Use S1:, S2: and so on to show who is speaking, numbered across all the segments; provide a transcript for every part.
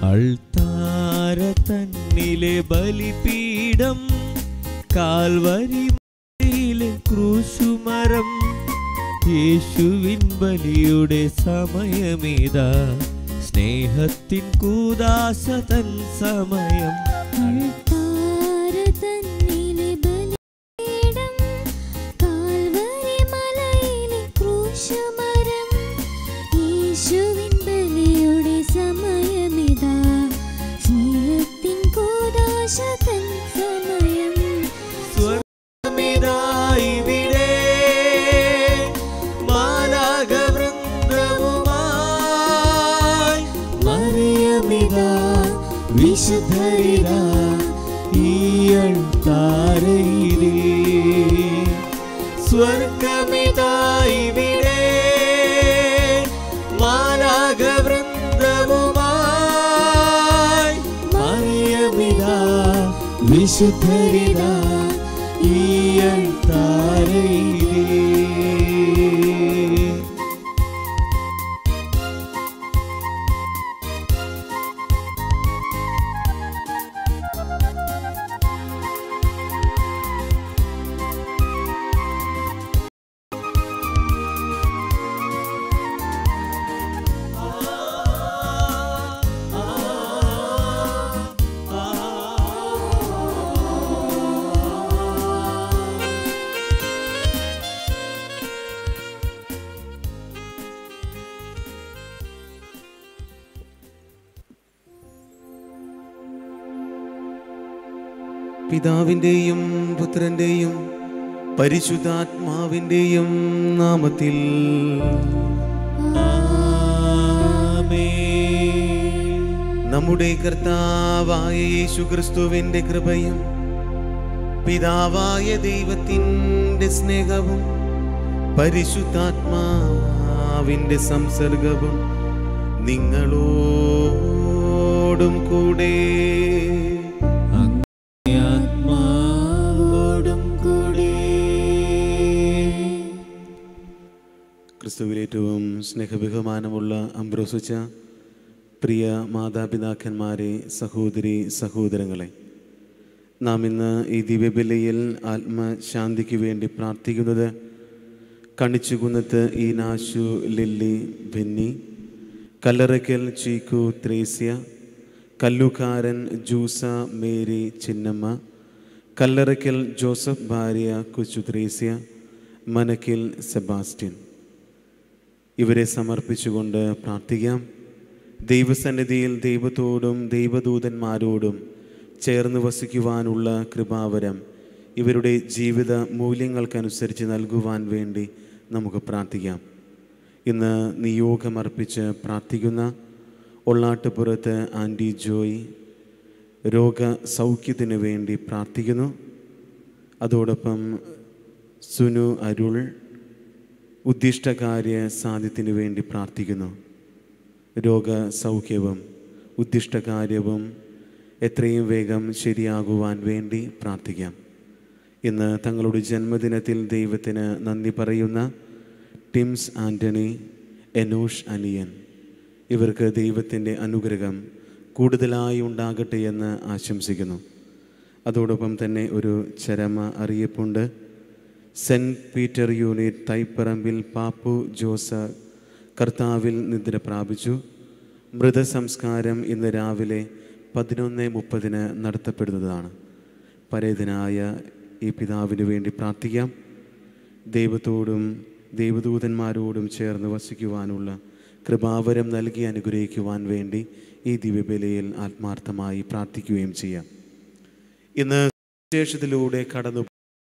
S1: അൾത്താര തന്നിലെ ബലിപീഠം Calvary മലയിലെ ക്രൂശുമരം യേശുവിൻ ബലിയുടെ സമയമിതാ സ്നേഹത്തിൻ കൂദാശ തൻ സമയം
S2: അൾത്താര തന്നിലെ ബലിപീഠം കാൽവരി മലയിലെ ക്രൂശുമരം യേശുവിൻ ബലിയുടെ സമയമിതാ സ്നേഹത്തിൻ കൂദാശ തൻ സമയം
S1: സ്വർഗമിതായിവിടെ മാലാകവൃന്ദവുമായി മറിയമിതാ വിശുദ്ധരിതാ ഈ അൾത്താരയിലേ സ്വർഗമിതായിവിടെ മാലാകവൃന്ദവുമായി മറിയമിതാ വിശുദ്ധരിതാ ഈ അൾത്താരയിലേ
S3: പിതാവിൻ്റെയും പുത്രൻ്റെയും പരിശുദ്ധാത്മാവിൻ്റെയും നാമത്തിൽ നമ്മുടെ കർത്താവായ യേശു ക്രിസ്തുവിൻ്റെ കൃപയും പിതാവായ ദൈവത്തിൻ്റെ സ്നേഹവും പരിശുദ്ധാത്മാവിൻ്റെ സംസർഗവും നിങ്ങളോടും കൂടെ
S1: ആത്മാവോടും കൂടെ
S3: ക്രിസ്തുവിൽ ഏറ്റവും സ്നേഹബഹുമാനമുള്ള അംബ്രോസുച്ച പ്രിയ മാതാപിതാക്കന്മാരെ സഹോദരി സഹോദരങ്ങളെ നാം ഇന്ന് ഈ ദിവ്യബലിയിൽ ആത്മശാന്തിക്ക് വേണ്ടി പ്രാർത്ഥിക്കുന്നത് കണിച്ചുകുന്നത്ത് ഈ നാശു ലില്ലി ബെന്നി കല്ലറയ്ക്കൽ ചീക്കു ത്രേസ്യ കല്ലുകാരൻ ജൂസ മേരി ചിന്നമ്മ കല്ലറയ്ക്കൽ ജോസഫ് ഭാര്യ കൊച്ചു ത്രേസ്യ മനക്കിൽ സെബാസ്റ്റ്യൻ ഇവരെ സമർപ്പിച്ചുകൊണ്ട് പ്രാർത്ഥിക്കാം ദൈവസന്നിധിയിൽ ദൈവത്തോടും ദൈവദൂതന്മാരോടും ചേർന്ന് വസിക്കുവാനുള്ള കൃപാവരം ഇവരുടെ ജീവിത മൂല്യങ്ങൾക്കനുസരിച്ച് നൽകുവാൻ വേണ്ടി നമുക്ക് പ്രാർത്ഥിക്കാം ഇന്ന് നിയോഗമർപ്പിച്ച് പ്രാർത്ഥിക്കുന്ന ഒള്ളാട്ടുപുറത്ത് ആൻറ്റി ജോയ് രോഗസൗഖ്യത്തിന് വേണ്ടി പ്രാർത്ഥിക്കുന്നു അതോടൊപ്പം സുനു അരുൾ ഉദ്ദിഷ്ടകാര്യ സാധ്യത്തിന് വേണ്ടി പ്രാർത്ഥിക്കുന്നു രോഗസൗഖ്യവും ഉദ്ദിഷ്ടകാര്യവും എത്രയും വേഗം ശരിയാകുവാൻ വേണ്ടി പ്രാർത്ഥിക്കാം ഇന്ന് തങ്ങളുടെ ജന്മദിനത്തിൽ ദൈവത്തിന് നന്ദി പറയുന്ന ടിംസ് ആൻ്റണി എനോഷ് അനിയൻ ഇവർക്ക് ദൈവത്തിൻ്റെ അനുഗ്രഹം കൂടുതലായി ഉണ്ടാകട്ടെ എന്ന് ആശംസിക്കുന്നു അതോടൊപ്പം തന്നെ ഒരു ചരമ അറിയിപ്പുണ്ട് saint Peter unit Thaiparambil Pappu Josa കർത്താവിൽ നിദ്ര പ്രാപിച്ചു മൃതസംസ്കാരം ഇന്ന് രാവിലെ പതിനൊന്ന് മുപ്പതിന് നടത്തപ്പെടുന്നതാണ് പരേതനായ ഈ പിതാവിന് വേണ്ടി പ്രാർത്ഥിക്കാം ദൈവത്തോടും ദൈവദൂതന്മാരോടും ചേർന്ന് വസിക്കുവാനുള്ള കൃപാവരം നൽകി അനുഗ്രഹിക്കുവാൻ വേണ്ടി ഈ ദിവ്യബലിയിൽ ആത്മാർത്ഥമായി പ്രാർത്ഥിക്കുകയും ചെയ്യാം ഇന്ന് സുവിശേഷത്തിലൂടെ കടന്നു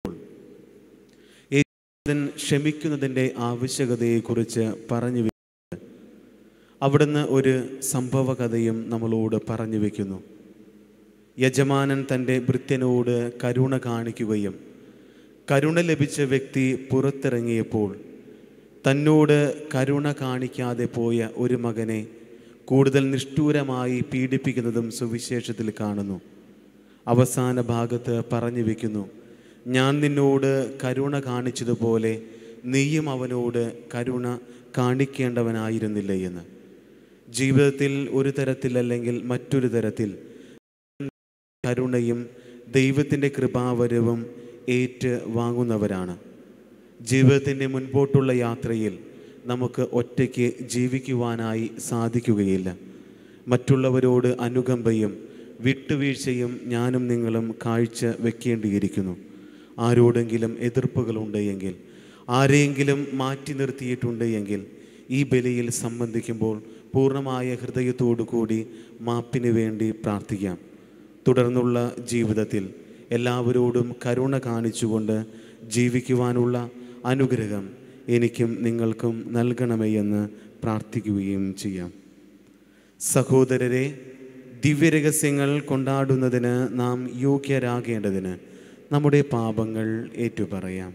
S3: യേശുദൻ ക്ഷമിക്കുന്നതിൻ്റെ ആവശ്യകതയെക്കുറിച്ച് പറഞ്ഞു വെ- അവിടുന്ന് ഒരു സംഭവ കഥയും നമ്മളോട് പറഞ്ഞു വയ്ക്കുന്നു യജമാനൻ തൻ്റെ ഭൃത്യനോട് കരുണ കാണിക്കുകയും കരുണ ലഭിച്ച വ്യക്തി പുറത്തിറങ്ങിയപ്പോൾ തന്നോട് കരുണ കാണിക്കാതെ പോയ ഒരു മകനെ കൂടുതൽ നിഷ്ഠൂരമായി പീഡിപ്പിക്കുന്നതും സുവിശേഷത്തിൽ കാണുന്നു അവസാന ഭാഗത്ത് പറഞ്ഞു വെക്കുന്നു ഞാൻ നിന്നോട് കരുണ കാണിച്ചതുപോലെ നീയും അവനോട് കരുണ കാണിക്കേണ്ടവനായിരുന്നില്ല എന്ന് ജീവിതത്തിൽ ഒരു തരത്തിലല്ലെങ്കിൽ മറ്റൊരു തരത്തിൽ കരുണയും ദൈവത്തിൻ്റെ കൃപാവരവും ഏറ്റ് വാങ്ങുന്നവരാണ് ജീവിതത്തിൻ്റെ മുൻപോട്ടുള്ള യാത്രയിൽ നമുക്ക് ഒറ്റയ്ക്ക് ജീവിക്കുവാനായി സാധിക്കുകയില്ല മറ്റുള്ളവരോട് അനുകമ്പയും വിട്ടുവീഴ്ചയും ഞാനും നിങ്ങളും കാഴ്ച വെക്കേണ്ടിയിരിക്കുന്നു ആരോടെങ്കിലും എതിർപ്പുകളുണ്ട് എങ്കിൽ ആരെയെങ്കിലും മാറ്റി നിർത്തിയിട്ടുണ്ട് എങ്കിൽ ഈ ബലിയിൽ സംബന്ധിക്കുമ്പോൾ പൂർണ്ണമായ ഹൃദയത്തോടു കൂടി മാപ്പിന് വേണ്ടി പ്രാർത്ഥിക്കാം തുടർന്നുള്ള ജീവിതത്തിൽ എല്ലാവരോടും കരുണ കാണിച്ചുകൊണ്ട് ജീവിക്കുവാനുള്ള അനുഗ്രഹം എനിക്കും നിങ്ങൾക്കും നൽകണമേ എന്ന് പ്രാർത്ഥിക്കുകയും ചെയ്യാം സഹോദരരെ ദിവ്യരഹസ്യങ്ങൾ കൊണ്ടാടുന്നതിന് നാം യോഗ്യരാകേണ്ടതിന് നമ്മുടെ പാപങ്ങൾ ഏറ്റുപറയാം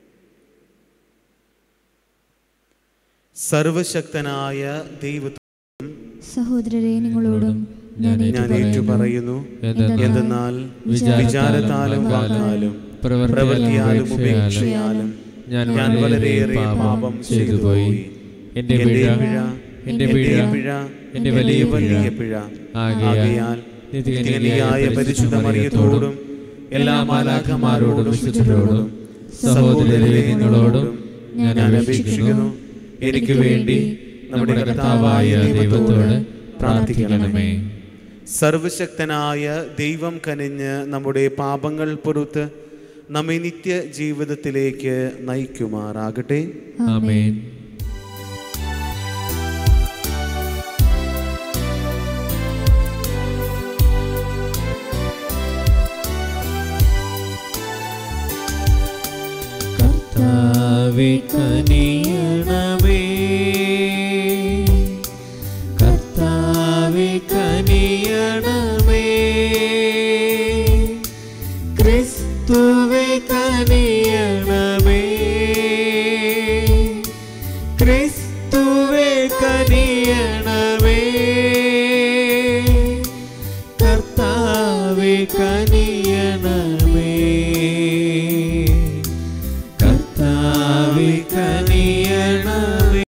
S3: സർവശക്തനായ ദൈവ
S2: സഹോദരരെ നിങ്ങളോടും ഞാൻ
S3: ഞാൻ ഏറ്റുപറയുന്നു എന്തെന്നാൽ വിചാരത്താലും വാക്കാലും പ്രവൃത്തിയാലും ഉപേക്ഷയാലും
S1: ഞാൻ
S3: ഞാൻ വളരെയേറെ പാപം ചെയ്തു പോയി
S1: എന്റെ
S3: എന്റെ
S1: പിഴ
S3: പിഴ
S1: എന്റെ പിഴ
S3: പിഴ
S1: എന്റെ വലിയ
S3: വലിയ പിഴ
S1: ആകയാൽ
S3: നിത്യകന്യകയായ പരിശുദ്ധ മറിയത്തോടും എല്ലാ മാലാഖമാരോടും വിശുദ്ധരോടും
S1: സഹോദരരെ നിങ്ങളോടും
S3: ഞാൻ അപേക്ഷിക്കുന്നു എനിക്ക് വേണ്ടി നമ്മുടെ കർത്താവായ ദൈവത്തോട് പ്രാർത്ഥിക്കണമേ സർവശക്തനായ ദൈവം കനിഞ്ഞ് നമ്മുടെ പാപങ്ങൾ പൊറുത്ത് നമ്മെ നിത്യ ജീവിതത്തിലേക്ക് നയിക്കുമാറാകട്ടെ
S1: ആമേൻ കർത്താവേ കനിയണമേ കർത്താവേ കനിയണമേ ക്രിസ്തുവേ കനിയണമേ ക്രിസ്തുവേ കനിയണമേ കർത്താവേ കനിയണമേ കർത്താവേ കനിയണമേ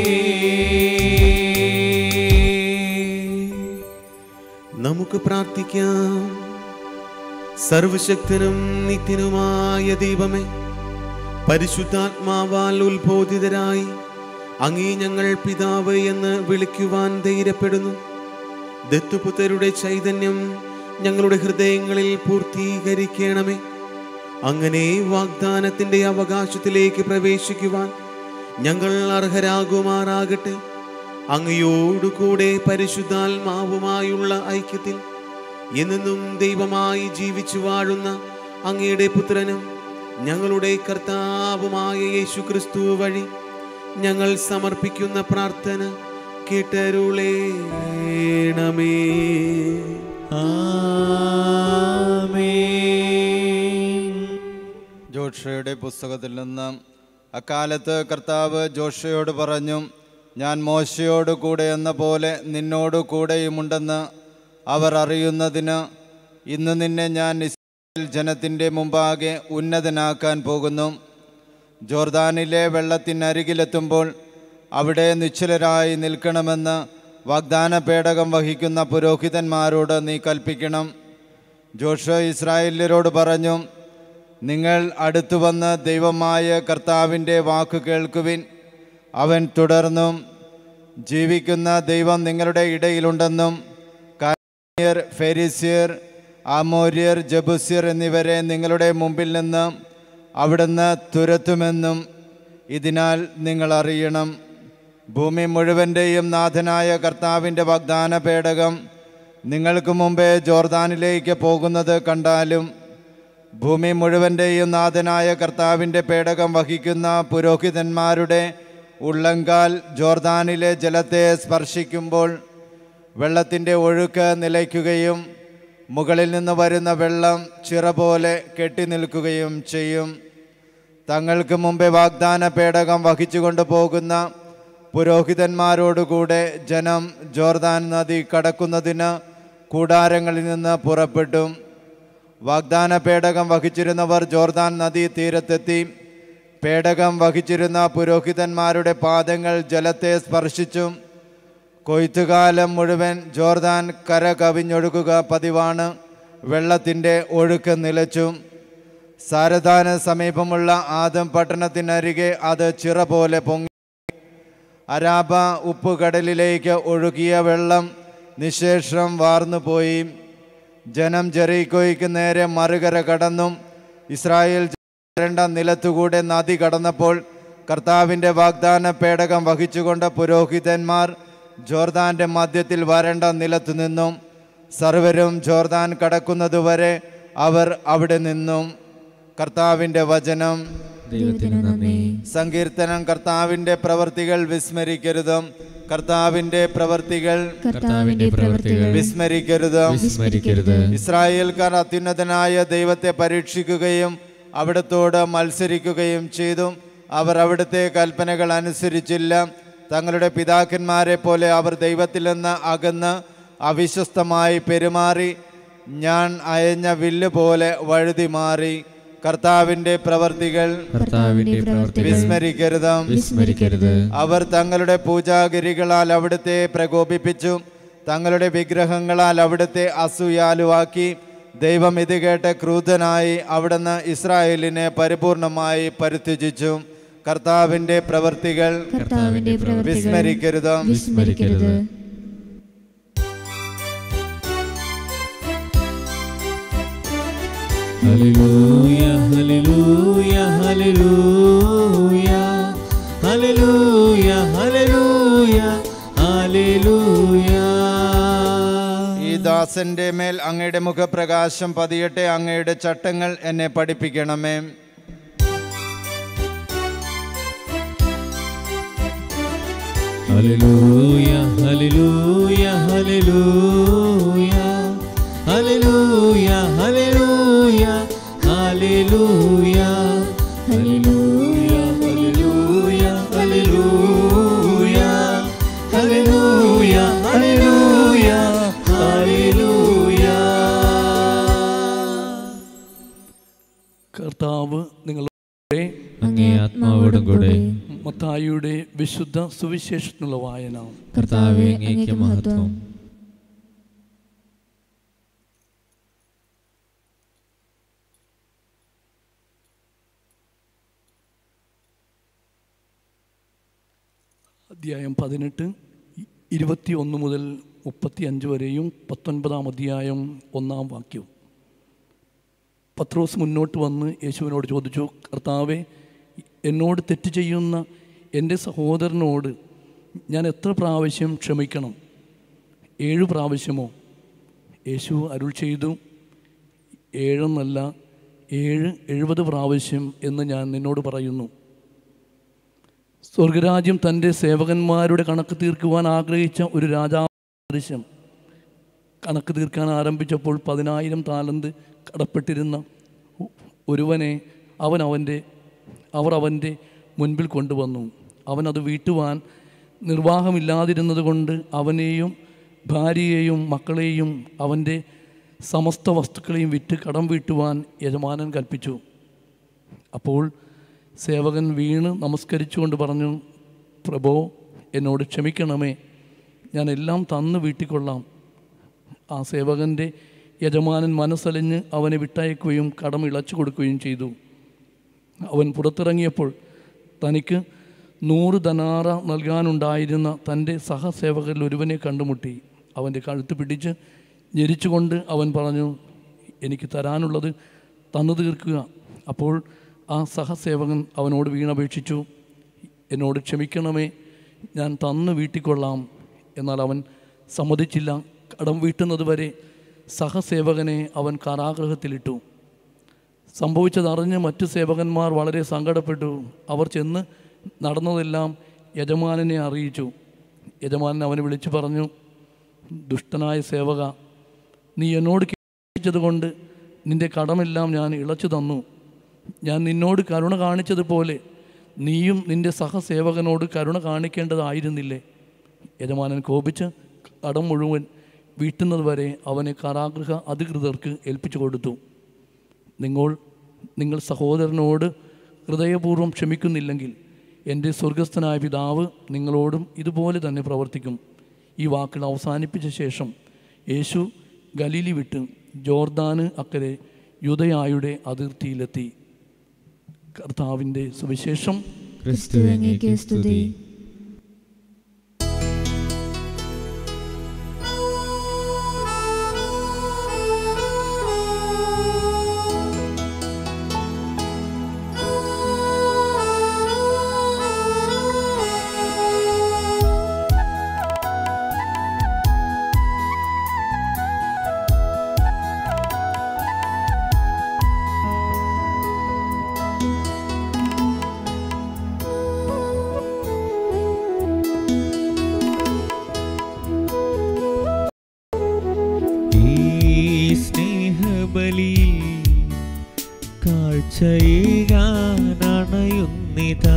S3: നമുക്ക് പ്രാർത്ഥിക്കാം സർവശക്തനും നിത്യനുമായ ദൈവമേ പരിശുദ്ധാത്മാവാൽ ഉത്ബോധിതരായി അങ്ങേ ഞങ്ങൾ പിതാവ് എന്ന് വിളിക്കുവാൻ ധൈര്യപ്പെടുന്നു ദത്തുപുത്രരുടെ ചൈതന്യം ഞങ്ങളുടെ ഹൃദയങ്ങളിൽ പൂർത്തീകരിക്കണമേ അങ്ങനെ വാഗ്ദാനത്തിന്റെ അവകാശത്തിലേക്ക് പ്രവേശിക്കുവാൻ ഞങ്ങൾ അർഹരാകുമാറാകട്ടെ അങ്ങയോടുകൂടെ പരിശുദ്ധാത്മാവുമായുള്ള ഐക്യത്തിൽ എന്നെന്നും ദൈവമായി ജീവിച്ചു വാഴുന്ന അങ്ങയുടെ പുത്രനും ഞങ്ങളുടെ കർത്താവുമായ യേശു ക്രിസ്തു വഴി ഞങ്ങൾ സമർപ്പിക്കുന്ന പ്രാർത്ഥന കേട്ടരുളേണമേ
S4: ജോഷയുടെ പുസ്തകത്തിൽ നിന്ന് അക്കാലത്ത് കർത്താവ് ജോഷയോട് പറഞ്ഞു ഞാൻ മോശയോട് കൂടെ എന്ന പോലെ നിന്നോട് കൂടെയുമുണ്ടെന്ന് അവർ അറിയുന്നതിന് ഇന്ന് നിന്നെ ഞാൻ ഇസ്രായേൽ ജനത്തിൻ്റെ മുമ്പാകെ ഉന്നതനാക്കാൻ പോകുന്നു ജോർദാനിലെ വെള്ളത്തിനരികിലെത്തുമ്പോൾ അവിടെ നിശ്ചലരായി നിൽക്കണമെന്ന് വാഗ്ദാന പേടകം വഹിക്കുന്ന പുരോഹിതന്മാരോട് നീ കൽപ്പിക്കണം ജോഷ ഇസ്രായേല്യരോട് പറഞ്ഞു നിങ്ങൾ അടുത്തു വന്ന് ദൈവമായ കർത്താവിൻ്റെ വാക്ക് കേൾക്കുവിൻ അവൻ തുടർന്നും ജീവിക്കുന്ന ദൈവം നിങ്ങളുടെ ഇടയിലുണ്ടെന്നും കാന്യർ ഫെരിസ്യർ ആമോര്യർ ജബുസ്യർ എന്നിവരെ നിങ്ങളുടെ മുമ്പിൽ നിന്ന് അവിടുന്ന് തുരത്തുമെന്നും ഇതിനാൽ നിങ്ങൾ അറിയണം ഭൂമി മുഴുവൻ്റെയും നാഥനായ കർത്താവിൻ്റെ വാഗ്ദാന പേടകം നിങ്ങൾക്ക് മുമ്പേ ജോർദാനിലേക്ക് പോകുന്നത് കണ്ടാലും ഭൂമി മുഴുവൻ്റെയും നാഥനായ കർത്താവിൻ്റെ പേടകം വഹിക്കുന്ന പുരോഹിതന്മാരുടെ ഉള്ളങ്കാൽ ജോർദാനിലെ ജലത്തെ സ്പർശിക്കുമ്പോൾ വെള്ളത്തിൻ്റെ ഒഴുക്ക് നിലയ്ക്കുകയും മുകളിൽ നിന്ന് വരുന്ന വെള്ളം ചിറ പോലെ കെട്ടി നിൽക്കുകയും ചെയ്യും തങ്ങൾക്ക് മുമ്പേ വാഗ്ദാന പേടകം വഹിച്ചുകൊണ്ട് പോകുന്ന പുരോഹിതന്മാരോടുകൂടെ ജനം ജോർദാൻ നദി കടക്കുന്നതിന് കൂടാരങ്ങളിൽ നിന്ന് പുറപ്പെട്ടു വാഗ്ദാന പേടകം വഹിച്ചിരുന്നവർ ജോർദാൻ നദീ തീരത്തെത്തി പേടകം വഹിച്ചിരുന്ന പുരോഹിതന്മാരുടെ പാദങ്ങൾ ജലത്തെ സ്പർശിച്ചു കൊയ്ത്തുകാലം മുഴുവൻ ജോർദാൻ കര കവിഞ്ഞൊഴുകുക പതിവാണ് വെള്ളത്തിൻ്റെ ഒഴുക്ക് നിലച്ചു സാരദാന് സമീപമുള്ള ആദം പട്ടണത്തിനരികെ അത് ചിറ പോലെ പൊങ്ങി അരാബ ഉപ്പുകടലിലേക്ക് ഒഴുകിയ വെള്ളം നിശേഷം വാർന്നുപോയി ജനം ജെറീക്കോയ്ക്ക് നേരെ മറുകര കടന്നും ഇസ്രായേൽ വരണ്ട നിലത്തുകൂടെ നദി കടന്നപ്പോൾ കർത്താവിൻ്റെ വാഗ്ദാന പേടകം വഹിച്ചുകൊണ്ട് പുരോഹിതന്മാർ ജോർദാന്റെ മധ്യത്തിൽ വരണ്ട നിലത്തു നിന്നും സർവരും ജോർദാൻ കടക്കുന്നതുവരെ അവർ അവിടെ നിന്നും കർത്താവിൻ്റെ വചനം
S1: ദൈവത്തിന് നന്ദി
S4: സങ്കീർത്തനം കർത്താവിൻ്റെ പ്രവർത്തികൾ വിസ്മരിക്കരുതും കർത്താവിൻ്റെ പ്രവർത്തികൾ
S1: കർത്താവിന്റെ പ്രവൃത്തികൾ
S4: വിസ്മരിക്കരുതും
S1: വിസ്മരിക്കരുത്
S4: ഇസ്രായേൽക്കാർ അത്യുന്നതനായ ദൈവത്തെ പരീക്ഷിക്കുകയും അവിടത്തോട് മത്സരിക്കുകയും ചെയ്തു അവർ അവിടുത്തെ കൽപ്പനകൾ അനുസരിച്ചില്ല തങ്ങളുടെ പിതാക്കന്മാരെ പോലെ അവർ ദൈവത്തിൽ നിന്ന് അകന്ന് അവിശ്വസ്തമായി പെരുമാറി ഞാൻ അയഞ്ഞ വില്ല് പോലെ വഴുതി മാറി കർത്താവിൻ്റെ പ്രവർത്തികൾ
S1: കർത്താവിന്റെ പ്രവൃത്തികൾ
S4: വിസ്മരിക്കരുതും
S1: വിസ്മരിക്കരുത്
S4: അവർ തങ്ങളുടെ പൂജാഗിരികളാൽ അവിടുത്തെ പ്രകോപിപ്പിച്ചു തങ്ങളുടെ വിഗ്രഹങ്ങളാൽ അവിടുത്തെ അസൂയാലുവാക്കി ദൈവം ഇത് കേട്ട് ക്രൂധനായി അവിടുന്ന് ഇസ്രായേലിനെ പരിപൂർണമായി പരിത്യജിച്ചു കർത്താവിൻ്റെ പ്രവൃത്തികൾ
S2: കർത്താവിന്റെ പ്രവൃത്തികൾ
S4: വിസ്മരിക്കരുതും
S2: വിസ്മരിക്കരുത്
S1: ഹല്ലേലൂയ ഹല്ലേലൂയ ഹല്ലേലൂയ ഹല്ലേലൂയ ഹല്ലേലൂയ ഹല്ലേലൂയ
S4: ഈ ദാസന്റെ മേൽ അങ്ങയുടെ മുഖപ്രകാശം പതിയട്ടെ അങ്ങയുടെ ചട്ടങ്ങൾ എന്നെ പഠിപ്പിക്കണമേ
S1: ഹല്ലേലൂയ ഹല്ലേലൂയ ഹല്ലേലൂയ ഹല്ലേലൂയ ഹല്ലേലൂയ ഹല്ലേലൂയ ഹല്ലേലൂയ ഹല്ലേലൂയ ഹല്ലേലൂയ ഹല്ലേലൂയ ഹല്ലേലൂയ ഹല്ലേലൂയ
S5: കർത്താവ് നിങ്ങളുടെ
S1: അങ്ങേ ആത്മാവോടും കൂടെ
S5: മത്തായിയുടെ വിശുദ്ധ സുവിശേഷത്തിനുള്ള വായന
S1: കർത്താവെ അങ്ങേക്ക് മഹത്വം
S5: അധ്യായം പതിനെട്ട് ഇരുപത്തി ഒന്ന് മുതൽ മുപ്പത്തി അഞ്ച് വരെയും പത്തൊൻപതാം അധ്യായം ഒന്നാം വാക്യവും പത്രോസ് മുന്നോട്ട് വന്ന് യേശുവിനോട് ചോദിച്ചു കർത്താവെ എന്നോട് തെറ്റ് ചെയ്യുന്ന എൻ്റെ സഹോദരനോട് ഞാൻ എത്ര പ്രാവശ്യം ക്ഷമിക്കണം ഏഴ് പ്രാവശ്യമോ യേശു അരുൾ ചെയ്തു ഏഴെന്നല്ല ഏഴ് എഴുപത് പ്രാവശ്യം എന്ന് ഞാൻ നിന്നോട് പറയുന്നു സ്വർഗരാജ്യം തൻ്റെ സേവകന്മാരുടെ കണക്ക് തീർക്കുവാൻ ആഗ്രഹിച്ച ഒരു രാജാവ് ദൃശ്യം കണക്ക് തീർക്കാൻ ആരംഭിച്ചപ്പോൾ പതിനായിരം താലന്ത് കടപ്പെട്ടിരുന്ന ഒരുവനെ അവൻ അവൻ്റെ അവർ അവൻ്റെ മുൻപിൽ കൊണ്ടുവന്നു അവൻ അത് വീട്ടുവാൻ നിർവാഹമില്ലാതിരുന്നത് കൊണ്ട് അവനെയും ഭാര്യയെയും മക്കളെയും അവൻ്റെ സമസ്ത വസ്തുക്കളെയും വിറ്റ് കടം വീട്ടുവാൻ യജമാനൻ കൽപ്പിച്ചു അപ്പോൾ സേവകൻ വീണ് നമസ്കരിച്ചുകൊണ്ട് പറഞ്ഞു പ്രഭോ എന്നോട് ക്ഷമിക്കണമേ ഞാൻ എല്ലാം തന്ന് വീട്ടിക്കൊള്ളാം ആ സേവകൻ്റെ യജമാനൻ മനസ്സലിഞ്ഞ് അവനെ വിട്ടയക്കുകയും കടം ഇളച്ചു കൊടുക്കുകയും ചെയ്തു അവൻ പുറത്തിറങ്ങിയപ്പോൾ തനിക്ക് നൂറ് ധനാറ നൽകാനുണ്ടായിരുന്ന തൻ്റെ സഹസേവകരിൽ ഒരുവനെ കണ്ടുമുട്ടി അവൻ്റെ കഴുത്ത് പിടിച്ച് ഞെരിച്ചുകൊണ്ട് അവൻ പറഞ്ഞു എനിക്ക് തരാനുള്ളത് തന്നു തീർക്കുക അപ്പോൾ ആ സഹസേവകൻ അവനോട് വീണപേക്ഷിച്ചു എന്നോട് ക്ഷമിക്കണമേ ഞാൻ തന്ന് വീട്ടിക്കൊള്ളാം എന്നാൽ അവൻ സമ്മതിച്ചില്ല കടം വീട്ടുന്നതുവരെ സഹസേവകനെ അവൻ കാരാഗ്രഹത്തിലിട്ടു സംഭവിച്ചതറിഞ്ഞ് മറ്റു സേവകന്മാർ വളരെ സങ്കടപ്പെട്ടു അവർ ചെന്ന് നടന്നതെല്ലാം യജമാനനെ അറിയിച്ചു യജമാനൻ അവനെ വിളിച്ചു പറഞ്ഞു ദുഷ്ടനായ സേവക നീ എന്നോട് കൊണ്ട് നിന്റെ കടമെല്ലാം ഞാൻ ഇളച്ചു തന്നു ഞാൻ നിന്നോട് കരുണ കാണിച്ചതുപോലെ നീയും നിന്റെ സഹസേവകനോട് കരുണ കാണിക്കേണ്ടതായിരുന്നില്ലേ യജമാനൻ കോപിച്ച് കടം മുഴുവൻ വീട്ടുന്നത് വരെ അവനെ കാരാഗൃഹ അധികൃതർക്ക് ഏൽപ്പിച്ചു കൊടുത്തു നിങ്ങൾ നിങ്ങൾ സഹോദരനോട് ഹൃദയപൂർവ്വം ക്ഷമിക്കുന്നില്ലെങ്കിൽ എൻ്റെ സ്വർഗസ്ഥനായ പിതാവ് നിങ്ങളോടും ഇതുപോലെ തന്നെ പ്രവർത്തിക്കും ഈ വാക്കുകൾ അവസാനിപ്പിച്ച ശേഷം യേശു ഗലീലി വിട്ട് ജോർദാന് അക്കരെ യുദയായുടെ അതിർത്തിയിലെത്തി കർത്താവിൻ്റെ സുവിശേഷം
S1: ക്രിസ്തു അങ്ങേക്ക് സ്തുതി ഈ സ്നേഹബലി കാഴ്ചയേകാനണയുന്നിതാ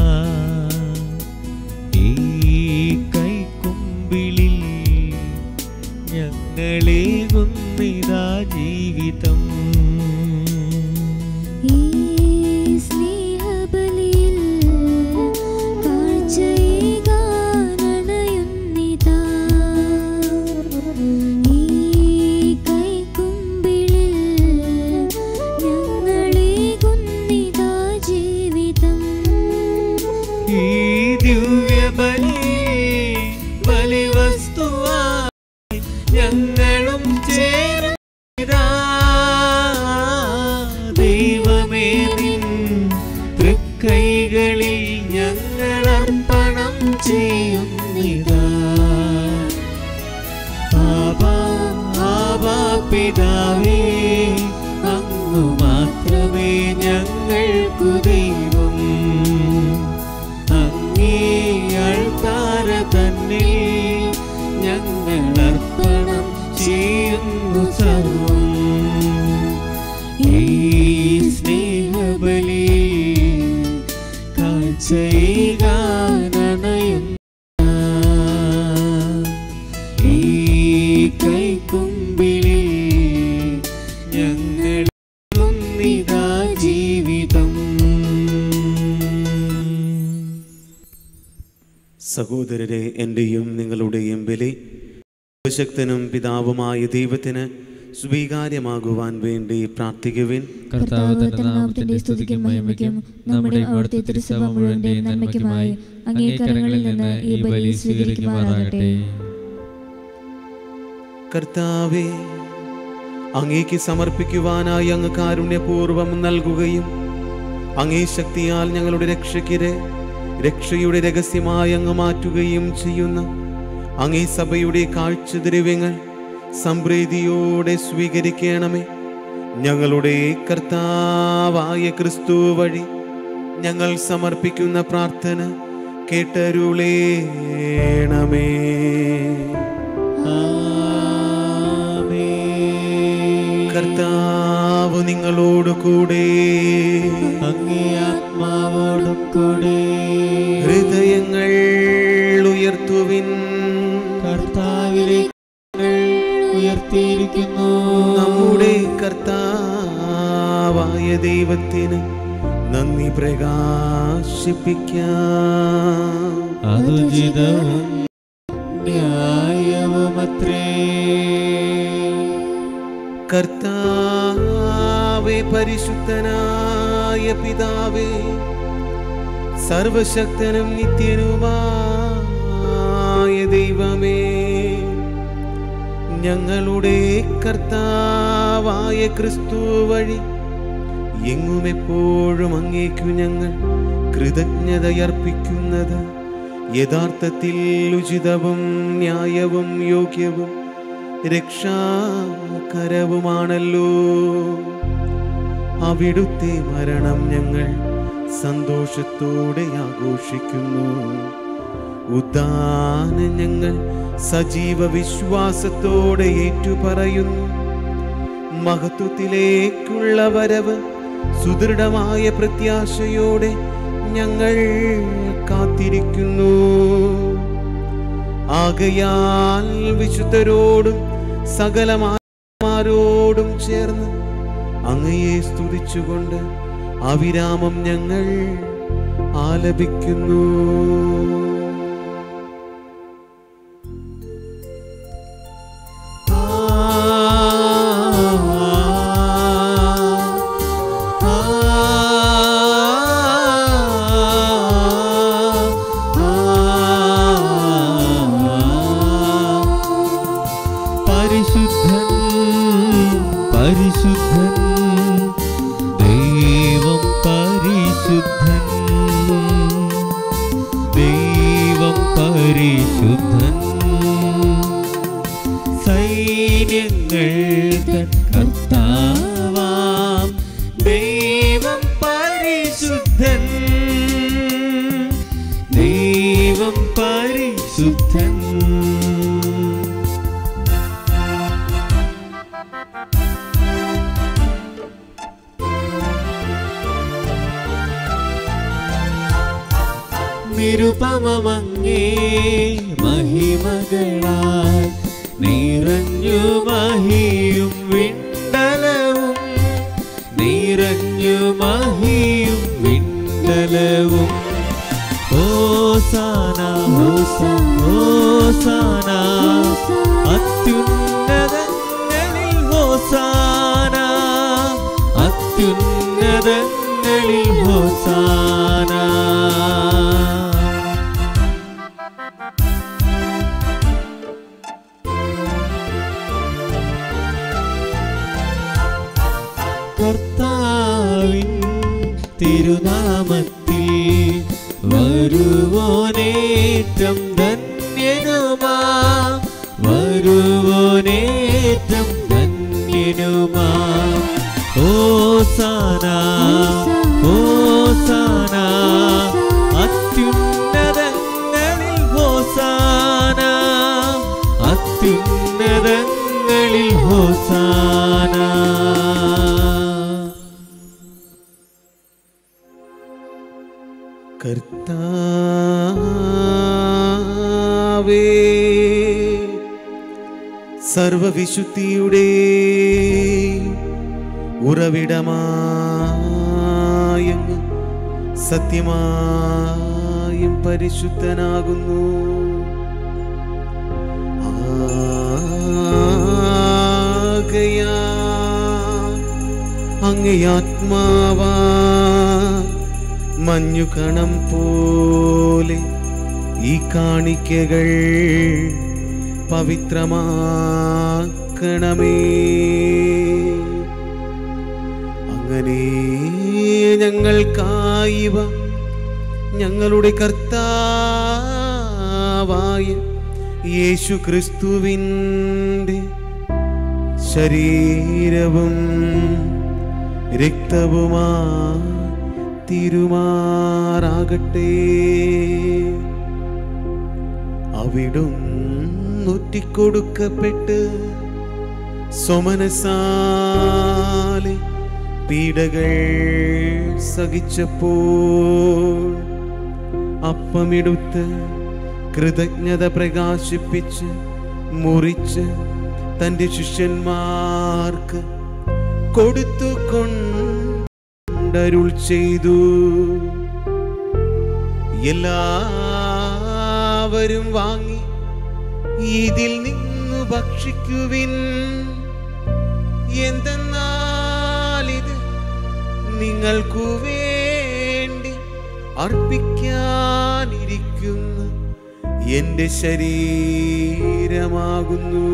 S1: ഈ കൈക്കുമ്പിളിൽ ഞങ്ങളേകുന്നിതാ ജീവിതം
S2: ഈ സ്നേഹബലിയിൽ കാഴ്ചയേകാനണയുന്നിതാ. ഈ കൈക്കുമ്പിളിൽ ഞങ്ങളേകുന്നിതാ ജീവിതം.
S1: ഈ ദിവ്യബലി ബലിവസ്തുവായി ഞങ്ങളും ചേരുന്നിതാ ദൈവമേ നിൻ തൃക്കൈകളിൽ ഞങ്ങൾ അർപ്പണം ചെയ്യുന്നിതാ ആബാ ആബാ പിതാവേ അങ്ങു മാത്രമേ ഞങ്ങൾക്കു ദൈവം അങ്ങേ അൾത്താര തന്നിൽ ഞങ്ങൾ അർപ്പണം ചെയ്യുന്നു സർവം ഈ സ്നേഹബലി കാഴ്ചയേകാനണയും ഈ കൈക്കുമ്പിളിൽ ഞങ്ങൾ നിതാ ജീവിതം
S3: സഹോദരരെ എൻ്റെയും നിങ്ങളുടെയും ബലി ശക്തനും പിതാവുമായ ദൈവത്തിന് സ്വീകാര്യമാകുവാൻ വേണ്ടി പ്രാർത്ഥിക്കുവിൻ
S1: കർത്താവ് തന്റെ നാമത്തിന്റെ സ്തുതിക്കും മഹിമയ്ക്കും നമ്മുടെ അവിടുത്തെ തിരുസഭ മുഴുവന്റെയും നന്മയ്ക്കുമായി അങ്ങേ കരങ്ങളിൽ നിന്ന് ഈ ബലി സ്വീകരിക്കുമാറാകട്ടെ
S3: കർത്താവേ അങ്ങേക്ക് സമർപ്പിക്കുവാനായി അങ്ങ് കാരുണ്യപൂർവം നൽകുകയും അങ്ങേ ശക്തിയാൽ ഞങ്ങളുടെ രക്ഷയ്ക്ക് രക്ഷയുടെ രഹസ്യമായി അങ്ങ് മാറ്റുകയും ചെയ്യുന്ന അങ്ങേ സഭയുടെ കാഴ്ചദ്രവ്യങ്ങൾ സംപ്രീതിയോടെ സ്വീകരിക്കണമേ ഞങ്ങളുടെ കർത്താവായ ക്രിസ്തു വഴി ഞങ്ങൾ സമർപ്പിക്കുന്ന പ്രാർത്ഥന കേട്ടരുളേണമേ കർത്താവ് നിങ്ങളോട് കൂടെ
S1: അങ്ങേ ആത്മാവോടും കൂടെ
S3: ഹൃദയങ്ങൾ ഉയർത്തുവിൻ
S1: കർത്താവിലേക്ക് ഞങ്ങൾ ഉയർത്തിയിരിക്കുന്നു
S3: നമ്മുടെ കർത്താവായ ദൈവത്തിന് നന്ദി പ്രകാശിപ്പിക്കാം
S1: അതുചിതവും ന്യായവുമത്രേ
S3: കർത്താവേ പരിശുദ്ധനായ പിതാവേ സർവശക്തനും നിത്യനുമായ ദൈവമേ ഞങ്ങളുടെ കർത്താവായ ക്രിസ്തു വഴി എങ്ങും എപ്പോഴും അങ്ങേക്കു ഞങ്ങൾ കൃതജ്ഞതയർപ്പിക്കുന്നത് യഥാർത്ഥത്തിൽ ഉചിതവും ന്യായവും യോഗ്യവും രക്ഷാകരവുമാണല്ലോ അവിടുത്തെ മരണം ഞങ്ങൾ സന്തോഷത്തോടെ ആഘോഷിക്കുന്നു ഉദാനം ഞങ്ങൾ സജീവ വിശ്വാസത്തോടെ ഏറ്റുപറയുന്നു മഹത്വത്തിലേക്കുള്ള വരവ് സുദൃഢമായ പ്രത്യാശയോടെ ഞങ്ങൾ കാത്തിരിക്കുന്നു ആകയാൽ വിശുദ്ധരോടും സകലമാരോടും ചേർന്ന് അങ്ങയെ സ്തുതിച്ചുകൊണ്ട് അവിരാമം ഞങ്ങൾ ആലപിക്കുന്നു
S6: പരിശുദ്ധൻ പരിശുദ്ധൻ ദൈവം പരിശുദ്ധൻ ദൈവം പരിശുദ്ധൻ സൈന്യങ്ങൾ തൻ കർത്താവാം ദൈവം പരിശുദ്ധൻ ദൈവം പരിശുദ്ധൻ നിരുപമങ്ങേ മഹിമകളാൽ നിറഞ്ഞു മഹിയും വിണ്ടലവും നിറഞ്ഞു മഹിയും വിണ്ടലവും ഓസാന ഓസാന അത്യുന്നതങ്ങളിൽ ഹോസാന അത്യുന്നതങ്ങളിൽ ഹോസാന കർത്താവിൻ തിരുനാമത്തിൽ വരുവോനേറ്റം ധന്യനുമാ വരുവോനേറ്റം ധന്യനുമാ ഓസാന ഓസാന അത്യുന്നതങ്ങളിൽ ഹോസാന അത്യുന്നതങ്ങളിൽ ഹോസാന
S3: കർത്താവേ സർവവിശുദ്ധിയുടെ ഉറവിടമായങ്ങ് സത്യമായും പരിശുദ്ധനാകുന്നു ആകയാ അങ്ങയാത്മാവാ മഞ്ഞുകണം പോലെ ഈ കാണിക്കകൾ പവിത്രമാക്കണമേ അങ്ങനെ ഞങ്ങൾക്കായിവ ഞങ്ങളുടെ കർത്താവായ യേശു ക്രിസ്തുവിൻ്റെ ശരീരവും രക്തവുമാ തിരുമാറാകട്ടെ അവിടും നൊറ്റിക്കൊടുക്കപ്പെട്ട് സോമനസാലെ പീഡകൾ സഹിച്ചപ്പോൾ അപ്പമെടുത്ത് കൃതജ്ഞത പ്രകാശിപ്പിച്ച് മുറിച്ച് തൻ്റെ ശിഷ്യന്മാർക്ക് കൊടുത്തു കൊണ്ടരുൾ ചെയ്തു എല്ലാവരും വാങ്ങി ഇതിൽ നിന്നു ഭക്ഷിക്കുവിൻ എന്തെന്നാൽ ഇത് നിങ്ങൾക്കു വേണ്ടി അർപ്പിക്കാനിരിക്കുന്ന എന്റെ ശരീരമാകുന്നു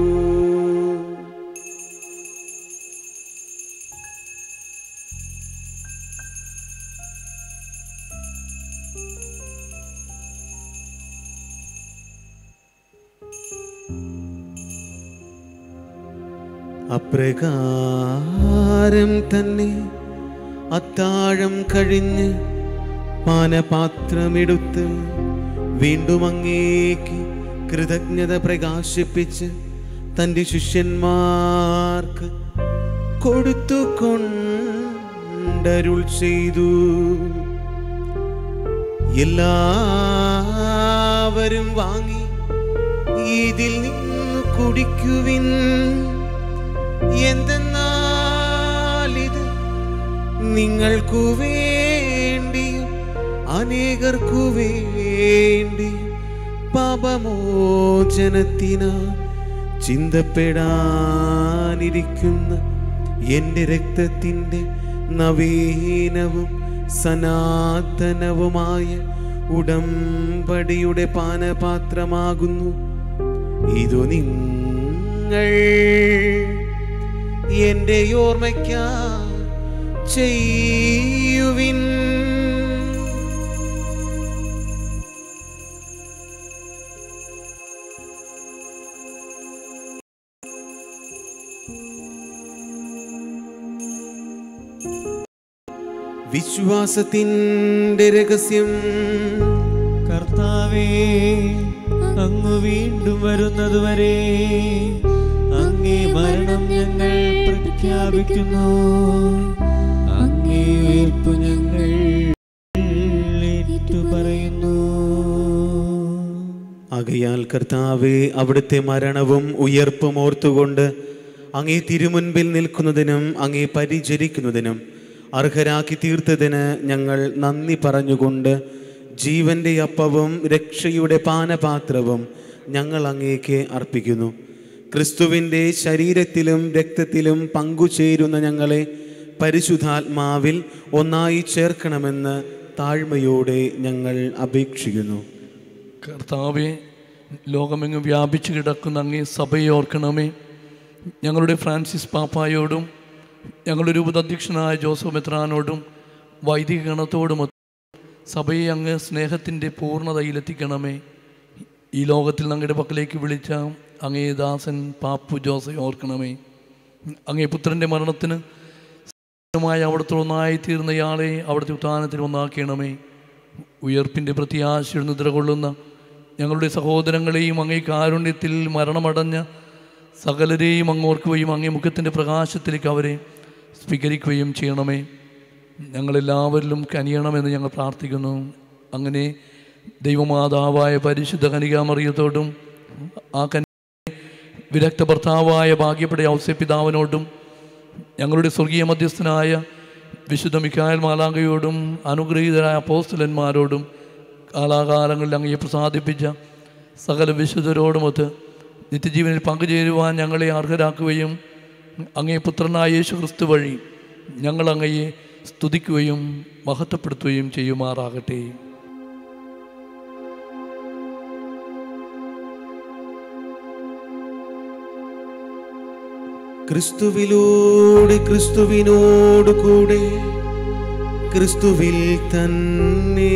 S3: അപ്രകാരം തന്നെ അത്താഴം കഴിഞ്ഞ് പാനപാത്രമെടുത്ത് വീണ്ടും അങ്ങേക്ക് കൃതജ്ഞത പ്രകാശിപ്പിച്ച് തൻ്റെ ശിഷ്യന്മാർക്ക് കൊടുത്തു കൊണ്ടരുൾ ചെയ്തു എല്ലാവരും വാങ്ങി ഇതിൽ നിന്ന് കുടിക്കുവിൻ എന്തെന്നാൽ ഇത് നിങ്ങൾക്കു വേണ്ടി അനേകർക്കു വേണ്ടി പാപമോചനത്തിന ചിന്തപ്പെടാനിരിക്കുന്ന എൻ്റെ രക്തത്തിൻ്റെ നവീനവും സനാതനവുമായ ഉടമ്പടിയുടെ പാനപാത്രമാകുന്നു ഇതു നിങ്ങൾ നിങ്ങൾ എന്റെ ഓർമ്മയ്ക്കാ ചെയ്യുവിൻ വിശ്വാസത്തിൻ്റെ രഹസ്യം
S6: കർത്താവേ അങ്ങ് വീണ്ടും വരുന്നതുവരെ അങ്ങേ മരണം ഞങ്ങൾ പ്രഖ്യാപിക്കുന്നു അങ്ങേ ഉയർപ്പ് ഞങ്ങൾ ഏറ്റുപറയുന്നു
S3: ആകയാൽ കർത്താവെ അവിടുത്തെ മരണവും ഉയർപ്പും ഓർത്തുകൊണ്ട് അങ്ങേ തിരുമുൻപിൽ നിൽക്കുന്നതിനും അങ്ങേ പരിചരിക്കുന്നതിനും അർഹരാക്കി തീർത്തതിന് ഞങ്ങൾ നന്ദി പറഞ്ഞുകൊണ്ട് ജീവന്റെ അപ്പവും രക്ഷയുടെ പാനപാത്രവും ഞങ്ങൾ അങ്ങേക്ക് അർപ്പിക്കുന്നു ക്രിസ്തുവിൻ്റെ ശരീരത്തിലും രക്തത്തിലും പങ്കുചേരുന്ന ഞങ്ങളെ പരിശുദ്ധാത്മാവിൽ ഒന്നായി ചേർക്കണമെന്ന് താഴ്മയോടെ ഞങ്ങൾ അപേക്ഷിക്കുന്നു
S5: കർത്താവെ ലോകമെങ്ങും വ്യാപിച്ചു കിടക്കുന്ന അങ്ങേ സഭയെ ഓർക്കണമേ ഞങ്ങളുടെ ഫ്രാൻസിസ് പാപ്പായോടും ഞങ്ങളുടെ രൂപതാധ്യക്ഷനായ ജോസഫ് മെത്രാനോടും വൈദിക ഗണത്തോടും സഭയെ അങ്ങ് സ്നേഹത്തിൻ്റെ പൂർണ്ണതയിലെത്തിക്കണമേ ഈ ലോകത്തിൽ ഞങ്ങളുടെ പക്കലേക്ക് വിളിച്ച അങ്ങേ ദാസൻ പാപ്പു ജോസെ ഓർക്കണമേ അങ്ങേ പുത്രൻ്റെ മരണത്തിന് മായ അവിടുത്തെ ഒന്നായി തീർന്നയാളെ അവിടുത്തെ ഉത്ഥാനത്തിൽ ഒന്നാക്കണമേ ഉയർപ്പിൻ്റെ പ്രത്യാശയിൽ നിദ്ര കൊള്ളുന്ന ഞങ്ങളുടെ സഹോദരങ്ങളെയും അങ്ങേ കാരുണ്യത്തിൽ മരണമടഞ്ഞ സകലരെയും അങ്ങോർക്കുകയും അങ്ങേ മുഖത്തിൻ്റെ പ്രകാശത്തിലേക്ക് അവരെ സ്വീകരിക്കുകയും ചെയ്യണമേ ഞങ്ങളെല്ലാവരിലും കനിയണമെന്ന് ഞങ്ങൾ പ്രാർത്ഥിക്കുന്നു അങ്ങനെ ദൈവമാതാവായ പരിശുദ്ധ കനികാമറിയത്തോടും ആ കനി വിരക്ത ഭർത്താവായ ഭാഗ്യപ്പെട്ട ഔസ്യപിതാവിനോടും ഞങ്ങളുടെ സ്വർഗീയ മധ്യസ്ഥനായ വിശുദ്ധ മിക്കായൽ മാലാങ്കയോടും അനുഗ്രഹീതരായ അപ്പോസ്തലന്മാരോടും കാലാകാലങ്ങളിൽ അങ്ങയെ പ്രസാദിപ്പിച്ച സകല വിശുദ്ധരോടുമൊത്ത് നിത്യജീവനിൽ പങ്കുചേരുവാൻ ഞങ്ങളെ അർഹരാക്കുകയും അങ്ങേ പുത്രനായ യേശു ക്രിസ്തു വഴി ഞങ്ങൾ അങ്ങയെ സ്തുതിക്കുകയും മഹത്വപ്പെടുത്തുകയും ചെയ്യുമാറാകട്ടെ
S3: ക്രിസ്തുവിലൂടെ ക്രിസ്തുവിനോട് കൂടെ ക്രിസ്തുവിൽ തന്നെ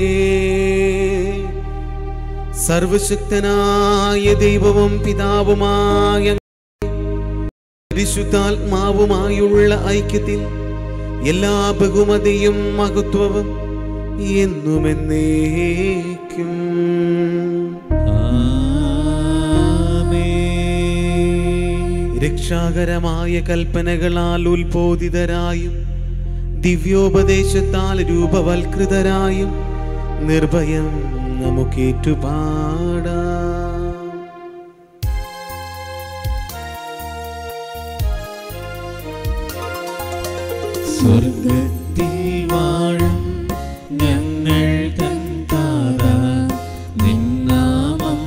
S3: സർവശക്തനായ ദൈവവും പിതാവുമായ പരിശുദ്ധാത്മാവുമായുള്ള ഐക്യത്തിൽ എല്ലാ ബഹുമതിയും മഹത്വവും എന്നുമെന്നേക്കും രക്ഷാകരമായ കൽപ്പനകളാൽ ഉത്ബോധിതരായും ദിവ്യോപദേശത്താൽ രൂപവൽകൃതരായും നിർഭയം നമുക്കേറ്റുപാടാം
S6: സ്വർഗത്തിൽ വാഴും ഞങ്ങൾ തൻ താത നിന്നാമം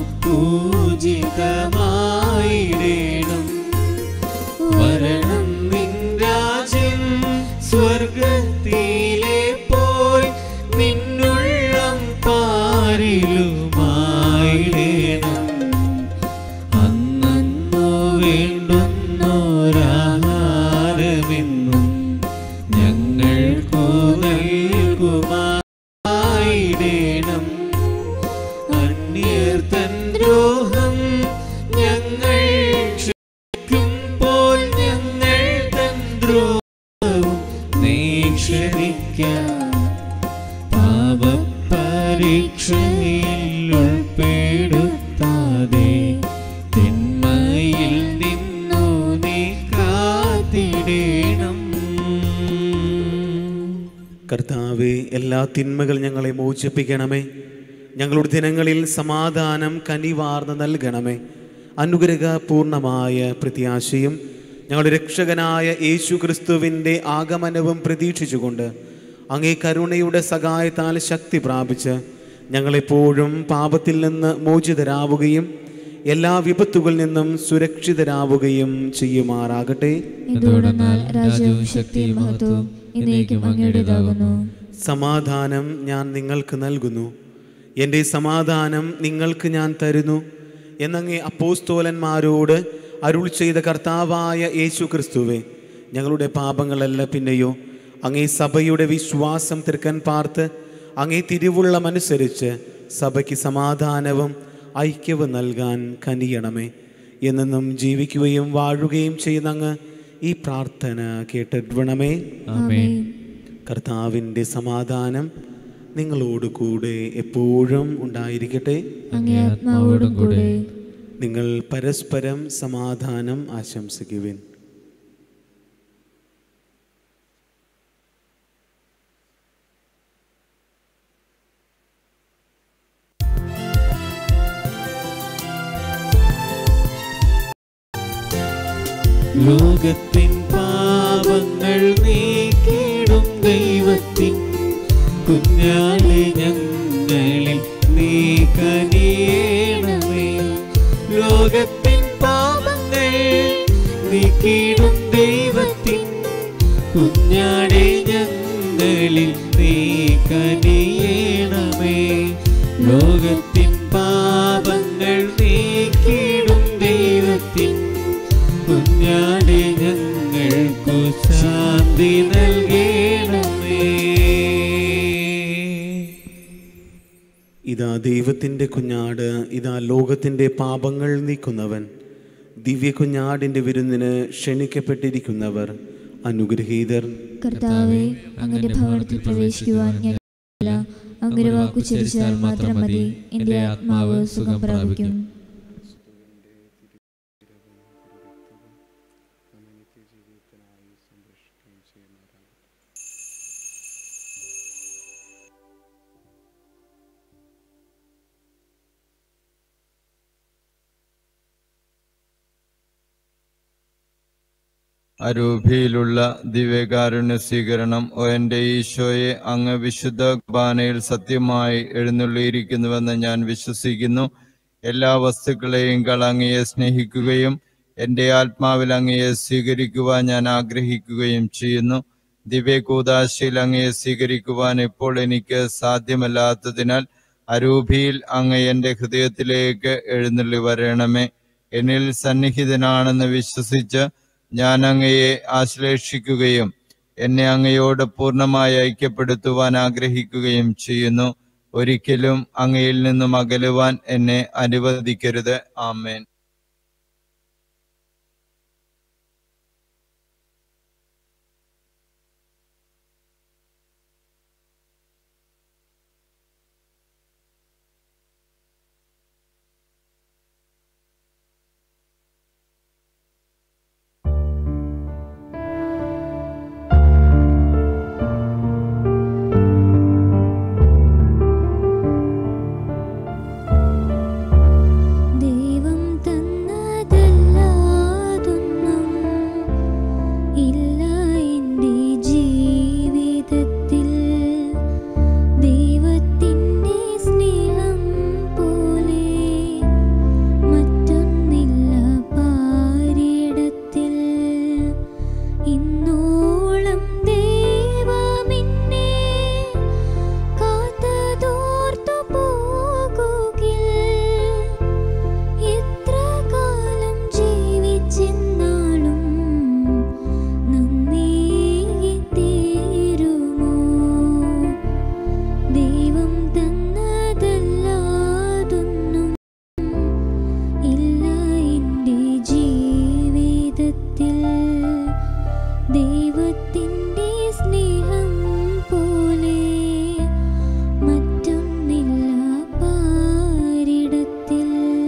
S6: പൂജിതമായിടേണം വരണം നിൻ രാജ്യം സ്വർഗത്തിലെ പോൽ നിന്നുള്ളം പാരിലുമായിടേണം അന്നു വേണ്ടുന്നോരാഹാരമെന്നും ഞങ്ങൾക്കു നൽകുമായിടേണം അന്യർ തൻ ദ്രോഹം ഞങ്ങൾ ക്ഷമിക്കുമ്പോൾ ഞങ്ങൾ തൻ ദ്രോഹവും നീ ക്ഷമിക്കാം പാപപരീക്ഷയിൽ ഉൾപ്പെടുത്താതെ തിന്മയിൽ നിന്നു നീ കാത്തിടേണം
S3: കർത്താവെ എല്ലാ തിന്മകൾ ഞങ്ങളെ മോചിപ്പിക്കണമേ ഞങ്ങളുടെ ദിനങ്ങളിൽ സമാധാനം കനിവാർന്ന് നൽകണമേ അനുഗ്രഹപൂർണമായ പ്രത്യാശയും ഞങ്ങളുടെ രക്ഷകനായ യേശു ക്രിസ്തുവിൻ്റെ ആഗമനവും പ്രതീക്ഷിച്ചുകൊണ്ട് അങ്ങേ കരുണയുടെ സഹായത്താൽ ശക്തി പ്രാപിച്ച് ഞങ്ങളെപ്പോഴും പാപത്തിൽ നിന്ന് മോചിതരാവുകയും എല്ലാ വിപത്തുകളിൽ നിന്നും സുരക്ഷിതരാവുകയും ചെയ്യുമാറാകട്ടെ
S1: എന്തുകൊണ്ടെന്നാൽ രാജ്യവും ശക്തിയും മഹത്വവും എന്നേക്കും അങ്ങയുടേതാകുന്നു
S3: സമാധാനം ഞാൻ നിങ്ങൾക്ക് നൽകുന്നു എൻ്റെ സമാധാനം നിങ്ങൾക്ക് ഞാൻ തരുന്നു എന്നങ്ങേ അപ്പോസ്തോലന്മാരോട് അരുൾ ചെയ്ത കർത്താവായ യേശു ക്രിസ്തുവെ ഞങ്ങളുടെ പാപങ്ങളല്ല പിന്നെയോ അങ്ങേ സഭയുടെ വിശ്വാസം തിരുക്കൻ പാർത്ത് അങ്ങേ തിരുവുള്ളമനുസരിച്ച് സഭയ്ക്ക് സമാധാനവും ഐക്യവും നൽകാൻ കനിയണമേ എന്നെന്നും ജീവിക്കുകയും വാഴുകയും ചെയ്യുന്ന അങ്ങ് ഈ പ്രാർത്ഥന കേട്ടിടണമേ
S6: ആമേൻ
S3: കർത്താവിൻ്റെ സമാധാനം നിങ്ങളോട് കൂടെ എപ്പോഴും ഉണ്ടായിരിക്കട്ടെ
S1: അങ്ങേ ആത്മാവോടും കൂടെ
S3: നിങ്ങൾ പരസ്പരം സമാധാനം ആശംസിക്കുവിൻ
S6: ലോകത്തിൻ പാപങ്ങൾ നീക്കിടും ദൈവത്തിൻ കുഞ്ഞാളെ ഞങ്ങളിൽ നീ കനിയണമേ ലോകത്തിൻ പാപങ്ങൾ നീക്കിടും ദൈവത്തിൻ കുഞ്ഞാടെ ഞങ്ങളിൽ നീ കനിയണമേ ലോകത്തിൻ പാപങ്ങൾ നീക്കിടും ദൈവത്തിൻ കുഞ്ഞാടെ ഞങ്ങൾക്കു ശാന്തി നൽകണമേ
S3: ഇതാ ദൈവത്തിൻ്റെ കുഞ്ഞാട് ഇതാ ലോകത്തിൻ്റെ പാപങ്ങൾ നീക്കുന്നവൻ ദിവ്യ കുഞ്ഞാടിൻ്റെ വിരുന്നിന് ക്ഷണിക്കപ്പെട്ടിരിക്കുന്നവർ അനുഗ്രഹീതർ
S1: കർത്താവെ അങ്ങയുടെ ഭവനത്തിൽ പ്രവേശിക്കുവാൻ ഞാൻ അങ്ങയുടെ വാക്കു ചരിച്ചാൽ മാത്രം മതി എന്റെ ആത്മാവ് സുഖം പ്രാപിക്കും
S4: അരൂപിയിലുള്ള ദിവ്യകാരുണ്യ സ്വീകരണം ഓ എൻ്റെ ഈശോയെ അങ്ങ് വിശുദ്ധ കുർബാനയിൽ സത്യമായി എഴുന്നള്ളിയിരിക്കുന്നുവെന്ന് ഞാൻ വിശ്വസിക്കുന്നു എല്ലാ വസ്തുക്കളെയും അങ്ങയെ സ്നേഹിക്കുകയും എൻ്റെ ആത്മാവിൽ അങ്ങയെ സ്വീകരിക്കുവാൻ ഞാൻ ആഗ്രഹിക്കുകയും ചെയ്യുന്നു ദിവ്യകൂദാശയിൽ അങ്ങയെ സ്വീകരിക്കുവാൻ ഇപ്പോൾ എനിക്ക് സാധ്യമല്ലാത്തതിനാൽ അരൂപിയിൽ അങ്ങ് എൻ്റെ ഹൃദയത്തിലേക്ക് എഴുന്നള്ളി വരണമേ എന്നിൽ സന്നിഹിതനാണെന്ന് വിശ്വസിച്ച് ഞാൻ അങ്ങയെ ആശ്ലേഷിക്കുകയും എന്നെ അങ്ങയോട് പൂർണ്ണമായി ഐക്യപ്പെടുത്തുവാൻ ആഗ്രഹിക്കുകയും ചെയ്യുന്നു ഒരിക്കലും അങ്ങയിൽ നിന്നും അകലുവാൻ എന്നെ അനുവദിക്കരുത് ആമേൻ
S2: ദൈവം തന്നതല്ലാതൊന്നും ഇല്ല എൻ്റെ ജീവിതത്തിൽ ദൈവത്തിൻ്റെ സ്നേഹം പോലെ മറ്റൊന്നില്ല പാരിടത്തിൽ ഇന്നോളം ദൈവമെന്നെ കാത്തതോർത്തു പോകുകിൽ എത്ര കാലം ജീവിച്ചെന്നാലും നന്ദി തീരുമോ ദൈവം തന്നതല്ലാതൊന്നും ഇല്ല എൻ്റെ ജീവിതത്തിൽ ദൈവത്തിൻ്റെ സ്നേഹം പോലെ മറ്റൊന്നില്ല പാരിടത്തിൽ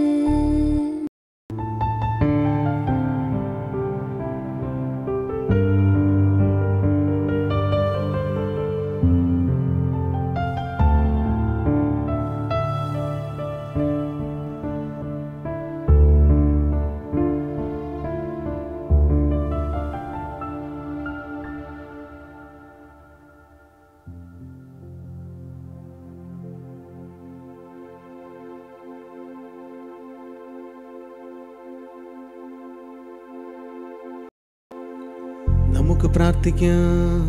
S3: നമുക്ക് പ്രാർത്ഥിക്കാം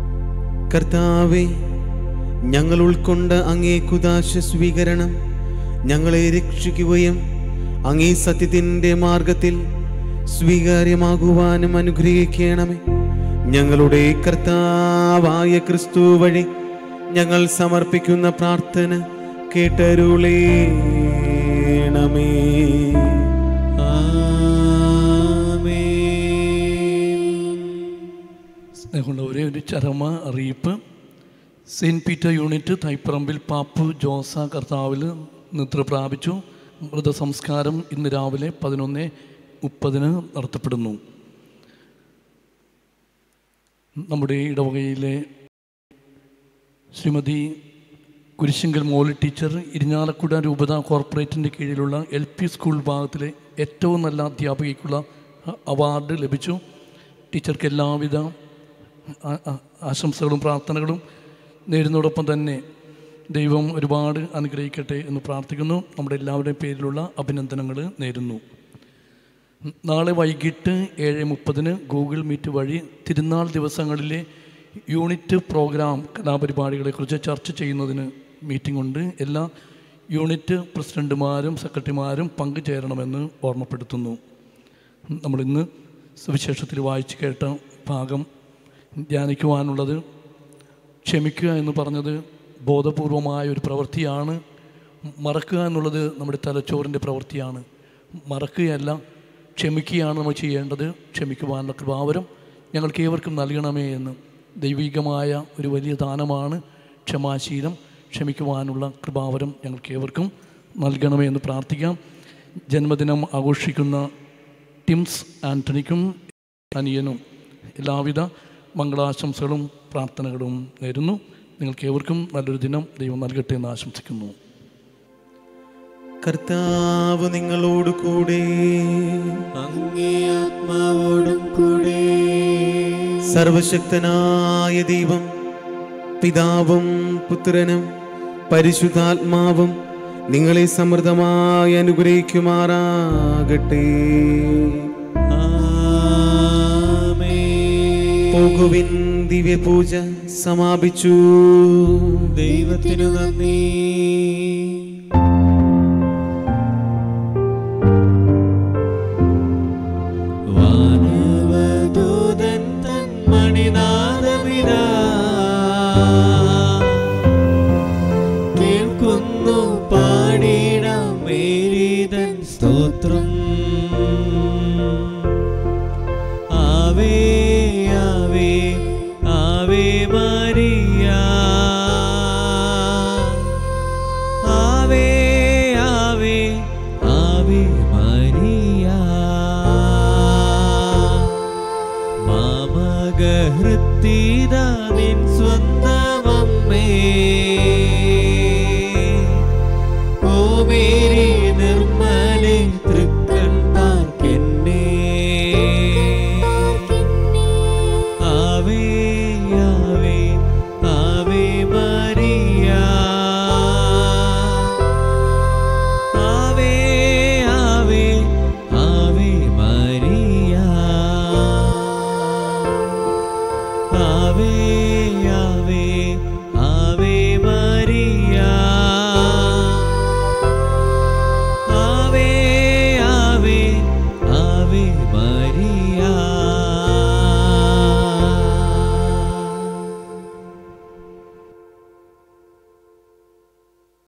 S3: കർത്താവെ ഞങ്ങൾ ഉൾക്കൊണ്ട അങ്ങേ കുദാശ സ്വീകരണം ഞങ്ങളെ രക്ഷിക്കുകയും അങ്ങീ സത്യത്തിൻ്റെ മാർഗത്തിൽ സ്വീകാര്യമാകുവാനും അനുഗ്രഹിക്കണമേ ഞങ്ങളുടെ കർത്താവായ ക്രിസ്തു വഴി ഞങ്ങൾ സമർപ്പിക്കുന്ന പ്രാർത്ഥന കേട്ടരുളേണമേ
S5: സ്നേഹമുള്ളവരെ ഒരു ചരമ അറിയിപ്പ് saint Peter unit Thaiparambil Pappu Josa കർത്താവിൽ നിദ്ര പ്രാപിച്ചു മൃതസംസ്കാരം ഇന്ന് രാവിലെ പതിനൊന്ന് മുപ്പതിന് നടത്തപ്പെടുന്നു നമ്മുടെ ഇടവകയിലെ ശ്രീമതി കുരിശിങ്കൽ മോളി ടീച്ചർ ഇരിഞ്ഞാലക്കുട രൂപത കോർപ്പറേറ്റിൻ്റെ കീഴിലുള്ള എൽ പി സ്കൂൾ വിഭാഗത്തിലെ ഏറ്റവും നല്ല അധ്യാപികയ്ക്കുള്ള അ- അവാർഡ് ലഭിച്ചു ടീച്ചർക്ക് എല്ലാവിധ ആ- ആ- ആശംസകളും പ്രാർത്ഥനകളും നേരുന്നതോടൊപ്പം തന്നെ ദൈവം ഒരുപാട് അനുഗ്രഹിക്കട്ടെ എന്ന് പ്രാർത്ഥിക്കുന്നു നമ്മുടെ എല്ലാവരുടെയും പേരിലുള്ള അഭിനന്ദനങ്ങൾ നേരുന്നു നാളെ വൈകിട്ട് ഏഴ് മുപ്പതിന് ഗൂഗിൾ മീറ്റ് വഴി തിരുനാൾ ദിവസങ്ങളിലെ യൂണിറ്റ് പ്രോഗ്രാം കലാപരിപാടികളെക്കുറിച്ച് ചർച്ച ചെയ്യുന്നതിന് മീറ്റിംഗ് ഉണ്ട് എല്ലാ യൂണിറ്റ് പ്രസിഡന്റുമാരും സെക്രട്ടറിമാരും പങ്കുചേരണമെന്ന് ഓർമ്മപ്പെടുത്തുന്നു നമ്മളിന്ന് സുവിശേഷത്തിൽ വായിച്ചു കേട്ട ഭാഗം ധ്യാനിക്കുവാനുള്ളത് ക്ഷമിക്കുക എന്ന് പറഞ്ഞത് ബോധപൂർവമായ ഒരു പ്രവൃത്തിയാണ് മറക്കുക എന്നുള്ളത് നമ്മുടെ തലച്ചോറിൻ്റെ പ്രവൃത്തിയാണ് മറക്കുകയല്ല ക്ഷമിക്കുകയാണ് നമ്മൾ ചെയ്യേണ്ടത് ക്ഷമിക്കുവാനുള്ള കൃപാവരം ഞങ്ങൾക്ക് ഏവർക്കും നൽകണമേ എന്ന് ദൈവികമായ ഒരു വലിയ ദാനമാണ് ക്ഷമാശീലം ക്ഷമിക്കുവാനുള്ള കൃപാവരം ഞങ്ങൾക്ക് ഏവർക്കും നൽകണമേ എന്ന് പ്രാർത്ഥിക്കാം ജന്മദിനം ആഘോഷിക്കുന്ന ടിംസ് ആൻ്റണിക്കും അനിയനും എല്ലാവിധ മംഗളാശംസകളും പ്രാർത്ഥനകളും നേരുന്നു നിങ്ങൾക്ക് ഏവർക്കും നല്ലൊരു ദിനം ദൈവം നൽകട്ടെ എന്ന് ആശംസിക്കുന്നു
S3: കർത്താവ് നിങ്ങളോട് കൂടെ
S6: അങ്ങേ ആത്മാവോടും കൂടെ
S3: സർവശക്തനായ ദൈവം പിതാവും പുത്രനും പരിശുദ്ധാത്മാവും നിങ്ങളെ സമൃദ്ധമായി അനുഗ്രഹിക്കുമാറാകട്ടെ
S6: ആമേൻ.
S3: പോകുവിൻ ദിവ്യപൂജ സമാപിച്ചു
S6: ദൈവത്തിനു നന്ദി വാനവദൂതൻ തൻ മണിനാദമിതാ കേൾക്കുന്നു പാടിടാം മേരീതൻ സ്തോത്രം ആവേ ആവേ ആവേ മരിയ ആവേ ആവേ ആവേ മരിയ മാമകഹൃത്തിത